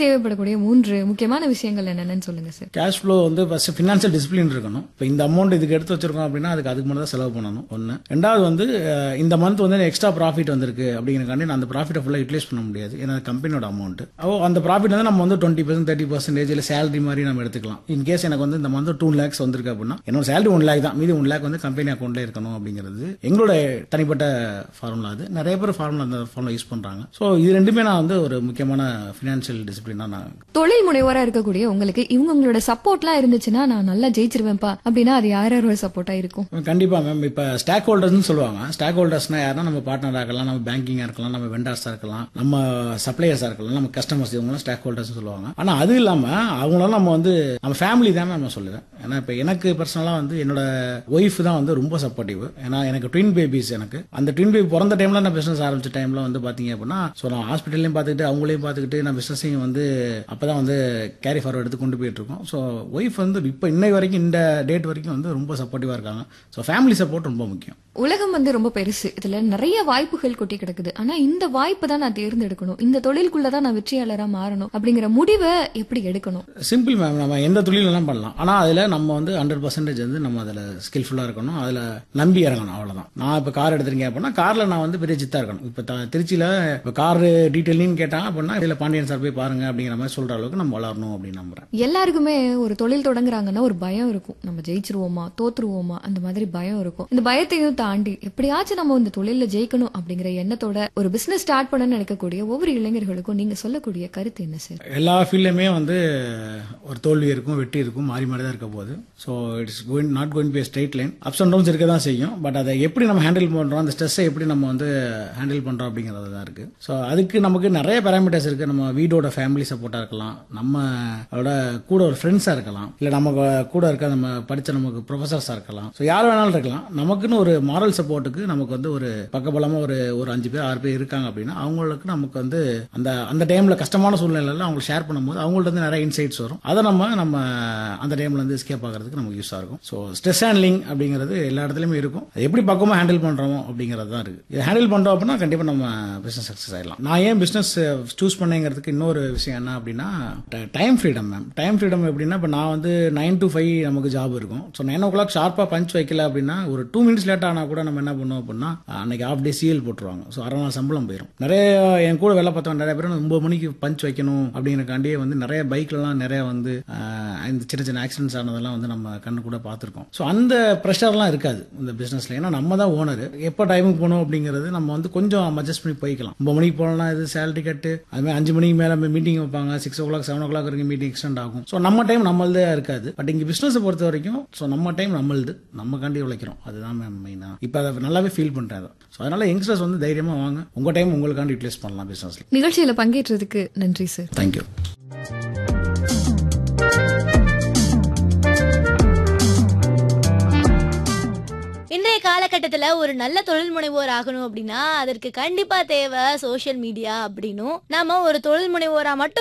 தேவைப்படக்கூடிய மூன்று முக்கியமான விஷயங்கள் என்னென்னு சொல்லுங்க சார் கேஷ் ஃப்ளோ வந்து ஃபர்ஸ்ட் ஃபினான்ஷியல் டிசிப்ளின் இருக்கணும் இப்போ இந்த அமௌண்ட் இதுக்கு எடுத்து வச்சிருக்கோம் அப்படின்னா அதுக்கு அதுக்கு மட்டும் தான் செலவு பண்ணணும் ஒன்று ரெண்டாவது வந்து அஹ், இந்த மந்த் வந்து எக்ஸ்ட்ரா ப்ராஃபிட் வந்திருக்கு அப்படிங்கிறக்காண்டி நான் அந்த ப்ராஃபிட்டை ஃபுல்லாக யூட்டிலைஸ் பண்ண முடியாது ஏன்னா கம்பெனியோட அமௌண்ட் ஓ அந்த ப்ராஃபிட் வந்து நம்ம வந்து டுவெண்ட்டி பர்சன்ட் தேர்ட்டி பர்சன்டேஜ் இல்லை சேலரி மாதிரி நம்ம எடுத்துக்கலாம் இன் கேஸ் எனக்கு வந்து இந்த மந்த் டூ லேக்ஸ் வந்திருக்கு அப்படின்னா என்னோட சேலரி ஒன் லேக் தான் மீதி ஒன் லேக் வந்து கம்பெனி அக்கௌண்ட்ல இருக்கணும் அப்படிங்கிறது எங்களோட தனிப்பட்ட ஃபார்முலா அது நிறைய பேர் ஃபார்முலா அந்த ஃபார்முலா யூஸ் பண்றாங்க ஸோ இது ரெண்டுமே நான் வந்து ஒரு முக்கியமான ஃபினான்ஷியல் டிசிப்ளினா நான் தொழில் முனைவோரா இருக்கக்கூடிய உங்களுக்கு இவங்க உங்களோட சப்போர்ட்லாம் இருந்துச்சுன்னா நான் நல்லா ஜெயிச்சிருவேன்ப்பா அப்படின்னா அது யார் யாரோட சப்போர்ட்டா இருக்கும் கண்டிப்பா மேம் இப்ப ஸ்டாக் ஹோல்டர்ஸ்னு சொல்லுவாங்க ஸ்டாக் ஹோல்டர்ஸ்னா யாருன்னா நம்ம பார்ட்னரா இருக்கலாம் நம்ம பேங்கிங்கா இருக்கலாம் நம்ம வெண்டார்ஸா இருக்கலாம் நம்ம சப்ளையர்ஸா இருக்கலாம் நம்ம கஸ்டமர்ஸ் இவங்கலாம் ஸ்டாக் ஹோல்டர்ஸ் சொல்லுவாங்க ஆனா அது இல்லாம அவங்களாம் நம்ம வந்து நம்ம ஃபேமிலி தான் நான் சொல்லுவேன் ஏன்னா இப்ப எனக்கு பர்சனலா வந்து என்னோட ஒய்ஃப் தான் வந்து ரொம்ப சப்போர்ட்டிவ் ஏன்னா எனக்கு ட்வின் பேபிஸ் எனக்கு அந்த ட்வின் பேபி பிறந்த டைம்ல நான் பிசினஸ் ஆரம்பிச்ச டைம்ல வந்து பாத்தீங்க அப்படின்னா ஸோ நான் ஹாஸ்பிட்டல்லையும் பார்த்துக்கிட்டு அவங்களையும் பார்த்துக்கிட்டு நான் பிசினஸையும் வந்து அப்பதான் வந்து கேரி ஃபார்வர்ட் எடுத்து கொண்டு போயிட்டு இருக்கோம் ஸோ ஒய்ஃப் வந்து இப்போ இன்னை வரைக்கும் இந்த டேட் வரைக்கும் வந்து ரொம்ப சப்போர்ட்டிவா இருக்காங்க ஸோ ஃபேமிலி சப்போர்ட் ரொம்ப முக்கியம் உலகம் வந்து ரொம்ப பெருசு இதுல நிறைய வாய்ப்புகள் கொட்டி கிடக்குது ஆனா இந்த வாய்ப்பு தான் நான் தேர்ந்தெடுக்கணும் இந்த தொழிலுக்குள்ள தான் நான் வெற்றியாளரா மாறணும் அப்படிங்கிற முடிவை எப்படி எடுக்கணும் சிம்பிள் மேம் நம்ம எந்த தொழிலெல்லாம் பண்ணலாம் ஆனா அதுல நம்ம வந்து ஹண்ட்ரட் பர்சன்டேஜ் வந்து நம்ம அதுல ஸ்கில்ஃபுல்லா இருக்கணும் அதுல நம்பி இறங்கணும் அவ்வளவுதான் நான் இப்ப கார் எடுத்திருக்கேன் அப்படின்னா கார்ல நான் வந்து பெரிய சித்தா இருக்கணும் இப்ப த- திருச்சியில இப்ப கார் டீட்டெயிலிங் கேட்டாங்க அப்படின்னா இதுல பாண்டியன் சார் போய் பாருங்க அப்படிங்கிற மாதிரி சொல்ற அளவுக்கு நம்ம வளரணும் அப்படின்னு நம்புறேன் எல்லாருக்குமே ஒரு தொழில் தொடங்குறாங்கன்னா ஒரு பயம் இருக்கும் நம்ம ஜெயிச்சிருவோமா தோத்துருவோமா அந்த மாதிரி பயம் இருக்கும் இந்த பயத்தையும் தாண்டி எப்படியாச்சும் நம்ம இந்த தொழில ஜெயிக்கணும் அப்படிங்கிற எண்ணத்தோட ஒரு பிசினஸ் ஸ்டார்ட் பண்ணணும்னு நினைக்கக்கூடிய ஒவ்வொரு இளைஞர்களுக்கும் நீங்க சொல்லக்கூடிய கருத்து என்ன சார் எல்லா ஃபீல்ட்லையுமே வந்து ஒரு தோல்வி இருக்கும் வெற்றி இருக்கும் மாறி மாறி தான் இருக்க போகுது so it's going not going be straight line ups and downs இருக்க தான் செய்யும் பட் அதை எப்படி நம்ம ஹேண்டில் பண்ணுறோம் அந்த ஸ்ட்ரெஸ்ஸை எப்படி நம்ம வந்து ஹேண்டில் பண்ணுறோம் அப்படிங்கிறது தான் இருக்கு ஸோ அதுக்கு நமக்கு நிறைய பேராமீட்டர்ஸ் இருக்கு நம்ம வீடோட ஃபேமிலி சப்போர்ட்டாக இருக்கலாம் நம்மளோட கூட ஒரு ஃப்ரெண்ட்ஸாக இருக்கலாம் இல்லை நம்ம கூட இருக்க நம்ம படித்த நமக்கு ப்ரொஃபசர்ஸாக இருக்கலாம் ஸோ யார் வேணாலும் இருக்கலாம் நமக்குன்னு ஒரு மாரல் சப்போர்ட்டுக்கு நமக்கு வந்து ஒரு பக்கபலமாக ஒரு ஒரு அஞ்சு பேர் ஆறு பேர் இருக்காங்க அப்படின்னா அவங்களுக்கு நமக்கு வந்து அந்த அந்த டைம்ல கஷ்டமான சூழ்நிலையில அவங்க ஷேர் பண்ணும்போது அவங்கள்ட்ட இருந்து நிறைய இன்சைட்ஸ் வரும் அதை நம்ம நம்ம அந்த டைம்ல இருந்து எஸ்கேப் ஆகிறதுக்கு நமக்கு யூஸ் ஆகும் ஸோ ஸ்ட்ரெஸ் ஹேண்ட்லிங் அப்படிங்கிறது எல்லா இடத்துலயுமே இருக்கும் அது எப்படி பக்கமா ஹேண்டில் பண்றோமோ அப்படிங்கிறது தான் இருக்கு இதை ஹேண்டில் பண்றோம் அப்படின்னா கண்டிப்பா நம்ம பிசினஸ் சக்சஸ் ஆயிடலாம் நான் ஏன் பிசினஸ் சூஸ் பண்ணேங்கிறதுக்கு இன்னொரு விஷயம் என்ன அப்படின்னா time freedom ma'am time freedom எப்படின்னா இப்போ நான் வந்து நைன் to ஃபைவ் நமக்கு ஜாப் இருக்கும் ஸோ நைன் ஓ கிளாக் ஷார்ப்பாக பஞ்ச் வைக்கல அப்படின்னா ஒரு டூ மினிட்ஸ் லேட் ஆனால் கூட நம்ம என்ன பண்ணுவோம் அப்படின்னா அன்னைக்கு ஆஃப் டே சிஎல் போட்டுருவாங்க ஸோ அரை நாள் சம்பளம் போயிடும் நிறைய என் கூட வேலை பார்த்தவங்க நிறைய பேர் வந்து ஒன்பது மணிக்கு பஞ்ச் வைக்கணும் அப்படிங்கிறக்காண்டியே வந்து நிறைய பைக்லலாம் நிறைய வந்து ஆஹ், இந்த சின்ன சின்ன ஆக்சிடென்ட்ஸ் ஆனதெல்லாம் வந்து நம்ம கண்ணு கூட பார்த்துருக்கோம் ஸோ அந்த ப்ரெஷர்லாம் இருக்காது இந்த பிஸ்னஸ்ல ஏன்னா நம்ம தான் ஓனர் எப்போ டைமுக்கு போகணும் அப்படிங்கிறது நம்ம வந்து கொஞ்சம் அட்ஜஸ்ட் பண்ணி போய்க்கலாம் ஒன்பது மணிக்கு போகலாம் இது சேலரி கட்டு அதுமாதிரி அஞ்சு மணிக்கு மேலே மீட்டிங் வைப்பாங்க six o'clock seven o'clock வரைக்கும் மீட்டிங் எக்ஸ்டெண்ட் ஆகும் ஸோ நம்ம டைம் நம்மளதே இருக்காது பட் இங்கே பிஸ்னஸை பொறுத்த வரைக்கும் ஸோ நம்ம டைம் நம்மளுது நம்ம காண்டி உழைக்கிறோம் அதுதான் மேம் மெயினாக இப்போ அதை நல்லாவே ஃபீல் பண்ணுறேன் அதை ஸோ அதனால யங்ஸ்டர்ஸ் வந்து தைரியமாக வாங்க உங்கள் டைம் உங்களுக்காண்டி யூட்டிலைஸ் பண்ணலாம் பிஸ்னஸில் நிகழ்ச்சியில பங்கேற்றதுக்கு நன்றி சார் தேங்க்யூ இன்றைய காலகட்டத்துல ஒரு நல்ல தொழில் முனைவோர் ஆகணும் அப்படின்னா அதற்கு கண்டிப்பா தேவை சோஷியல் மீடியா அப்படின்னும் நாம ஒரு தொழில் முனைவோரா மட்டும்